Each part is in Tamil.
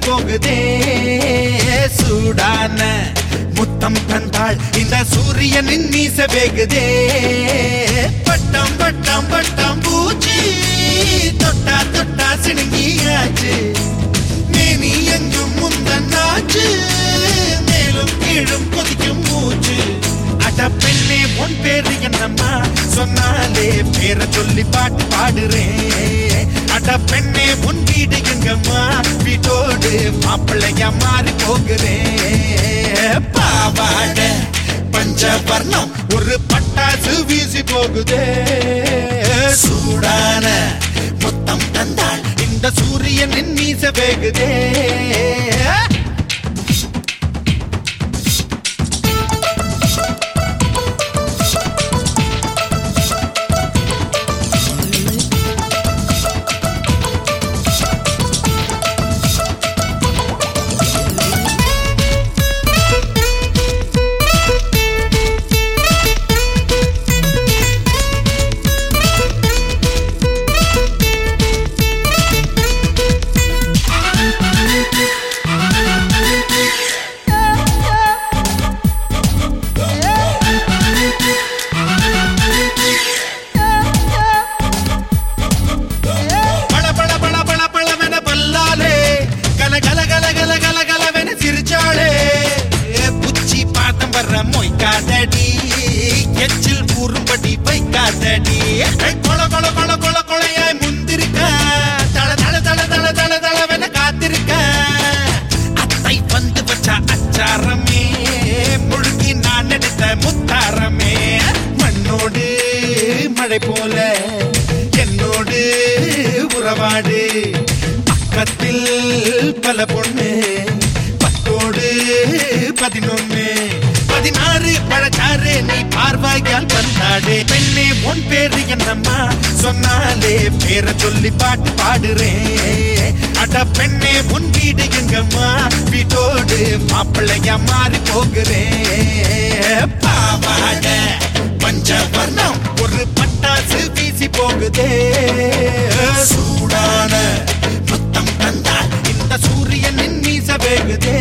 போகுதே சூடான முத்தம் தந்தாள் இந்த சூரியனின் மீச வேகுதே பட்டம் பட்டம் பட்டம் பூச்சி தொட்டா தொட்டா சிணுங்கியாச்சு மேனி எங்கும் முந்தன்னாச்சு மேலும் கீழும் கொதிக்கும் மூச்சு அட பெண்ணே உன் பேரு என்னம்மா சொன்னாலே பேரை சொல்லி பாட்டு பாடுறேன் அட பெண்ணே உன் வீடு எங்கம்மா வீட்டோடு மாப்பிள்ளையா மாறி போகிறேன் பாவாட பஞ்சவர்ணம் ஒரு பட்டாசு வீசி போகுதே சூடான மொத்தம் தந்தாள் இந்த சூரியனின் மீச வேகுதே பள பள பள பள பளவென பல்லாலே கல கல கல கல கல கலவென சிரிச்சாளே ஏ, புச்சி பாத்தம் வர்ற மொய்க்காதடி எச்சில் கூறும்படி வைக்காதடி ஏய், கொல கொல கொல கொல கொலையாய் முந்திருக்க தள தள தள தள தள தளவென காத்திருக்க அத்தை வந்து வச்ச அச்சாரமே முழுகி நான் எடுத்த முத்தாரமே மண்ணோடு மழை போல என்னோடு உறவாடு பக்கத்தில் பல பொண்ணு பத்தோடு பதினொன்னு பதினாறு பழச்சாறு நீ பார்வாயால் வந்தாடு பெண்ணே உன் பேரு என்னம்மா சொன்னாலே பேரை சொல்லி பாட்டு பாடுறேன் அட பெண்ணே உன் வீடு எங்கம்மா வீட்டோடு மாப்பிள்ளையா மாறி போகிறேன் பாவாட பஞ்சவர்ணம் ஒரு பட்டாசு வீசி போகுதே சூடான முத்தம் தந்தால் இந்த சூரியனின் மீச வேகுதே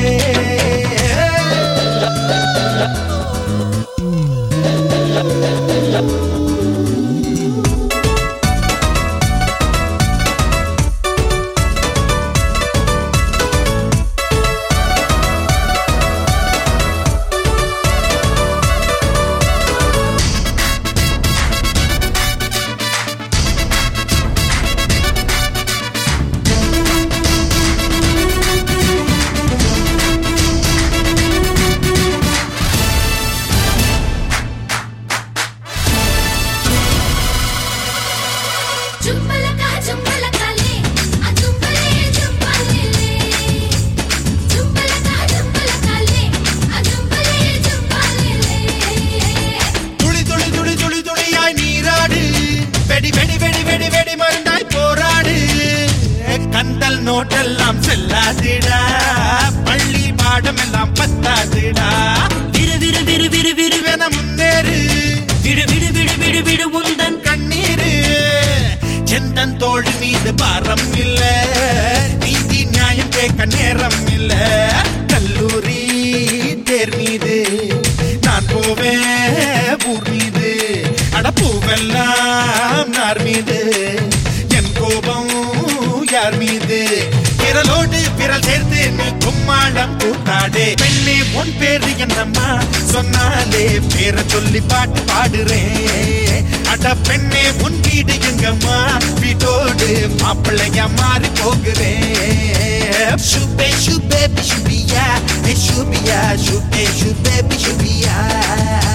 జుంబలకా జుంబలకాలే ఆ జుంబలే జుంబలేలే జుంబలకా జుంబలకాలే ఆ జుంబలే జుంబలేలే துளி துளி துளி துளி துளியாய் நீராடு வெடி வெடி வெடி வெடி வெடி மருந்தாய் போராடு கந்தல் நோட்டெல்லாம் செல்லாதுடா பள்ளி பாடம் எல்லாம் பத்தாதுடா விரு விரு விரு விரு விருவென முன்னேறு விடு விடு விடு விடு விடு உந்தன் கண்ணீரு செந்தன் தோள் மீது பாரம் இல்ல நீதி நியாயம் கேட்க நேரம் இல்ல கல்லூரி தேர் மீது நான் போவேன் ஊர் மீது அடப்பூவெல்லாம் நார் மீது என் கோபம் யார் மீது விரலோடு விரல் சேர்த்து நீ கும்மாளம் கூத்தாடே பெண்ணே உன் பேரு என்னம்மா சொன்னாலே பேரை சொல்லி பாட்டு பாடுறேன் அட பெண்ணே உன் வீடு எங்கம்மா வீட்டோடு மாப்பிள்ளையா மாறி போகிறேன் சுபே சுபே சுபியா சுபியா சுபே சுபே சுபியா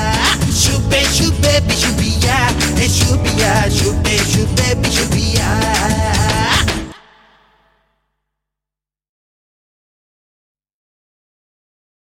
சுபே சுபே சுபியா சுபியா சுபே சுபே சுபியா